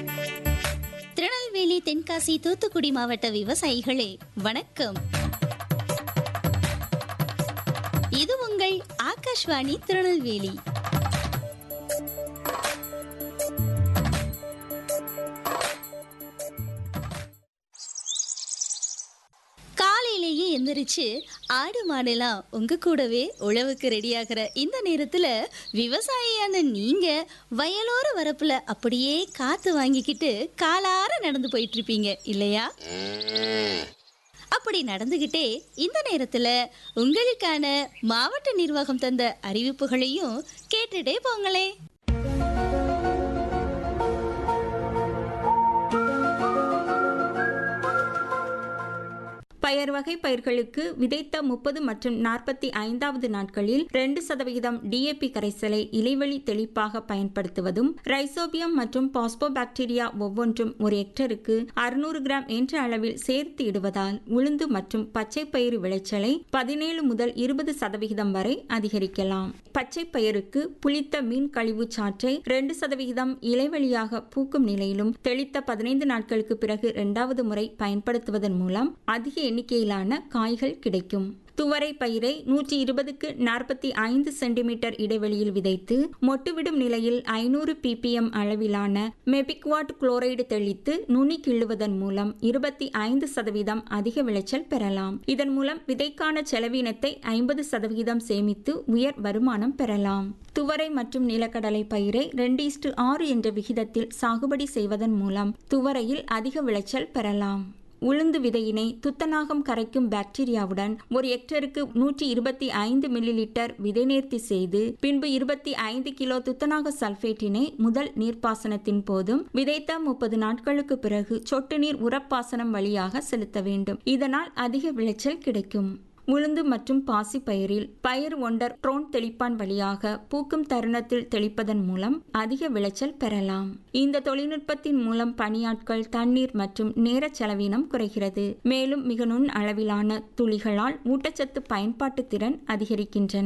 திருநெல்வேலி தென்காசி தூத்துக்குடி மாவட்ட விவசாயிகளே வணக்கம் இது உங்கள் ஆகாஷ்வாணி திருநெல்வேலி காலையிலேயே எந்திரிச்சு ஆடு மாடெல்லாம் உங்க கூடவே உழவுக்கு ரெடியாகிற இந்த நேரத்துல விவசாயியான நீங்க வயலோர வரப்புல அப்படியே காத்து வாங்கிக்கிட்டு காலார நடந்து போயிட்டு இருப்பீங்க இல்லையா அப்படி நடந்துகிட்டே இந்த நேரத்துல உங்களுக்கான மாவட்ட நிர்வாகம் தந்த அறிவிப்புகளையும் கேட்டுட்டே போங்களே பயர் வகை பயிர்களுக்கு விதைத்த முப்பது மற்றும் நாற்பத்தி ஐந்தாவது நாட்களில் ரெண்டு சதவிகிதம் டிஏபி கரைசலை இலைவெளி தெளிப்பாக பயன்படுத்துவதும் ரைசோபியம் மற்றும் பாஸ்போபாக்டீரியா ஒவ்வொன்றும் ஒரு ஹெக்டருக்கு அறுநூறு கிராம் என்ற அளவில் சேர்த்து இடுவதால் உளுந்து மற்றும் பச்சை பயிறு விளைச்சலை பதினேழு முதல் இருபது சதவிகிதம் வரை அதிகரிக்கலாம் பச்சை பயிருக்கு புளித்த மீன் கழிவு சாற்றை ரெண்டு சதவிகிதம் இலைவழியாக பூக்கும் நிலையிலும் தெளித்த பதினைந்து நாட்களுக்கு பிறகு இரண்டாவது முறை பயன்படுத்துவதன் மூலம் அதிக எண்ணிக்கையிலான காய்கள் கிடைக்கும் துவரை பயிரை நூற்றி இருபதுக்கு நாற்பத்தி ஐந்து சென்டிமீட்டர் இடைவெளியில் விதைத்து மொட்டுவிடும் நிலையில் ஐநூறு பிபிஎம் அளவிலான மெபிக்வாட் குளோரைடு தெளித்து நுனி கிள்ளுவதன் மூலம் இருபத்தி ஐந்து சதவீதம் அதிக விளைச்சல் பெறலாம் இதன் மூலம் விதைக்கான செலவினத்தை ஐம்பது சதவிகிதம் சேமித்து உயர் வருமானம் பெறலாம் துவரை மற்றும் நிலக்கடலை பயிரை ரெண்டு இஸ்டு ஆறு என்ற விகிதத்தில் சாகுபடி செய்வதன் மூலம் துவரையில் அதிக விளைச்சல் பெறலாம் உளுந்து விதையினை துத்தநாகம் கரைக்கும் பாக்டீரியாவுடன் ஒரு ஹெக்டருக்கு நூற்றி இருபத்தி ஐந்து மில்லி லிட்டர் விதை நேர்த்தி செய்து பின்பு இருபத்தி ஐந்து கிலோ துத்தநாக சல்பேட்டினை முதல் நீர்ப்பாசனத்தின் போதும் விதைத்த முப்பது நாட்களுக்கு பிறகு சொட்டு நீர் உரப்பாசனம் வழியாக செலுத்த வேண்டும் இதனால் அதிக விளைச்சல் கிடைக்கும் உளுந்து மற்றும் பாசி பயிரில் பயிர் ஒண்டர் ட்ரோன் தெளிப்பான் வழியாக பூக்கும் தருணத்தில் தெளிப்பதன் மூலம் அதிக விளைச்சல் பெறலாம் இந்த தொழில்நுட்பத்தின் மூலம் பணியாட்கள் தண்ணீர் மற்றும் நேர செலவினம் குறைகிறது மேலும் மிக நுண் அளவிலான துளிகளால் ஊட்டச்சத்து பயன்பாட்டு திறன் அதிகரிக்கின்றன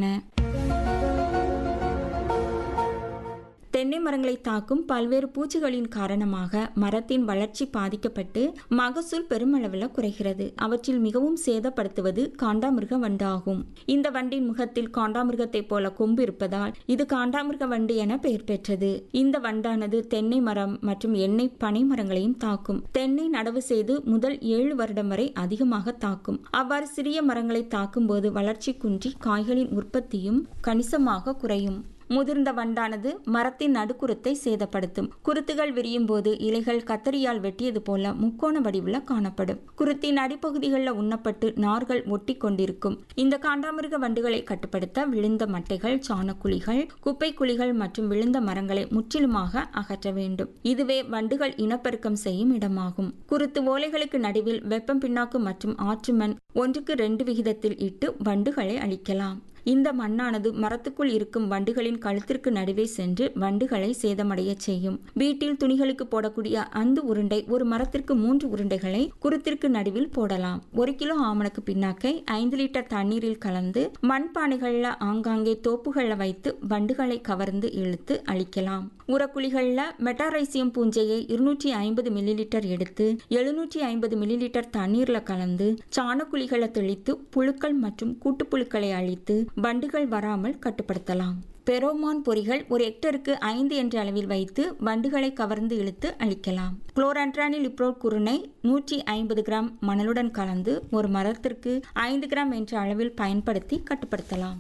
தென்னை மரங்களை தாக்கும் பல்வேறு பூச்சிகளின் காரணமாக மரத்தின் வளர்ச்சி பாதிக்கப்பட்டு மகசூல் பெருமளவில் குறைகிறது அவற்றில் மிகவும் சேதப்படுத்துவது காண்டாமிருக வண்டு ஆகும் இந்த வண்டின் முகத்தில் காண்டாமிருகத்தை போல கொம்பு இருப்பதால் இது காண்டாமிருக வண்டு என பெயர் பெற்றது இந்த வண்டானது தென்னை மரம் மற்றும் எண்ணெய் பனை மரங்களையும் தாக்கும் தென்னை நடவு செய்து முதல் ஏழு வருடம் வரை அதிகமாக தாக்கும் அவ்வாறு சிறிய மரங்களை தாக்கும் போது வளர்ச்சி குன்றி காய்களின் உற்பத்தியும் கணிசமாக குறையும் முதிர்ந்த வண்டானது மரத்தின் நடுக்குருத்தை சேதப்படுத்தும் குருத்துகள் விரியும் போது இலைகள் கத்தரியால் வெட்டியது போல முக்கோண வடிவில் காணப்படும் குருத்தின் அடிப்பகுதிகளில் உண்ணப்பட்டு நார்கள் ஒட்டி கொண்டிருக்கும் இந்த காண்டாமிருக வண்டுகளை கட்டுப்படுத்த விழுந்த மட்டைகள் சாணக்குழிகள் குப்பை குழிகள் மற்றும் விழுந்த மரங்களை முற்றிலுமாக அகற்ற வேண்டும் இதுவே வண்டுகள் இனப்பெருக்கம் செய்யும் இடமாகும் குருத்து ஓலைகளுக்கு நடுவில் வெப்பம் பின்னாக்கு மற்றும் ஆற்றுமண் ஒன்றுக்கு ரெண்டு விகிதத்தில் இட்டு வண்டுகளை அழிக்கலாம் இந்த மண்ணானது மரத்துக்குள் இருக்கும் வண்டுகளின் கழுத்திற்கு நடுவே சென்று வண்டுகளை சேதமடைய செய்யும் வீட்டில் துணிகளுக்கு போடக்கூடிய அந்த உருண்டை ஒரு மரத்திற்கு மூன்று உருண்டைகளை குருத்திற்கு நடுவில் போடலாம் ஒரு கிலோ ஆமணக்கு பின்னாக்கை ஐந்து லிட்டர் தண்ணீரில் கலந்து மண்பானைகள்ல ஆங்காங்கே தோப்புகளில் வைத்து வண்டுகளை கவர்ந்து இழுத்து அழிக்கலாம் உரக்குழிகளில் மெட்டாரைசியம் பூஞ்சையை இருநூற்றி ஐம்பது மில்லி லிட்டர் எடுத்து எழுநூற்றி ஐம்பது மில்லி லிட்டர் தண்ணீரில் கலந்து சாணக்குழிகளை தெளித்து புழுக்கள் மற்றும் கூட்டுப்புழுக்களை அழித்து வண்டுகள் வராமல் கட்டுப்படுத்தலாம் பெரோமான் பொறிகள் ஒரு ஹெக்டருக்கு ஐந்து என்ற அளவில் வைத்து வண்டுகளை கவர்ந்து இழுத்து அழிக்கலாம் குளோரான்ட்ரானில் இப்ரோ குருணை நூற்றி ஐம்பது கிராம் மணலுடன் கலந்து ஒரு மரத்திற்கு ஐந்து கிராம் என்ற அளவில் பயன்படுத்தி கட்டுப்படுத்தலாம்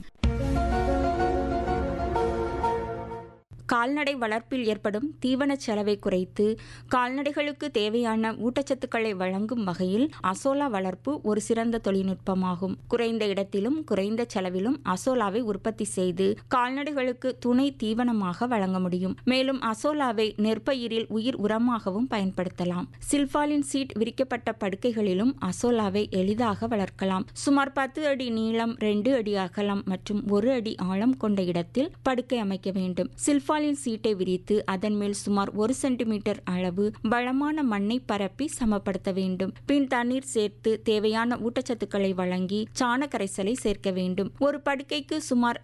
கால்நடை வளர்ப்பில் ஏற்படும் தீவன செலவை குறைத்து கால்நடைகளுக்கு தேவையான ஊட்டச்சத்துக்களை வழங்கும் வகையில் அசோலா வளர்ப்பு ஒரு சிறந்த தொழில்நுட்பமாகும் குறைந்த இடத்திலும் குறைந்த செலவிலும் அசோலாவை உற்பத்தி செய்து கால்நடைகளுக்கு துணை தீவனமாக வழங்க முடியும் மேலும் அசோலாவை நெற்பயிரில் உயிர் உரமாகவும் பயன்படுத்தலாம் சில்பாலின் சீட் விரிக்கப்பட்ட படுக்கைகளிலும் அசோலாவை எளிதாக வளர்க்கலாம் சுமார் பத்து அடி நீளம் ரெண்டு அடி அகலம் மற்றும் ஒரு அடி ஆழம் கொண்ட இடத்தில் படுக்கை அமைக்க வேண்டும் சில்பா தபாலின் சீட்டை விரித்து அதன் மேல் சுமார் ஒரு சென்டிமீட்டர் அளவு வளமான மண்ணை பரப்பி சமப்படுத்த வேண்டும் பின் தண்ணீர் சேர்த்து தேவையான ஊட்டச்சத்துக்களை வழங்கி சாண கரைசலை சேர்க்க வேண்டும் ஒரு படுக்கைக்கு சுமார்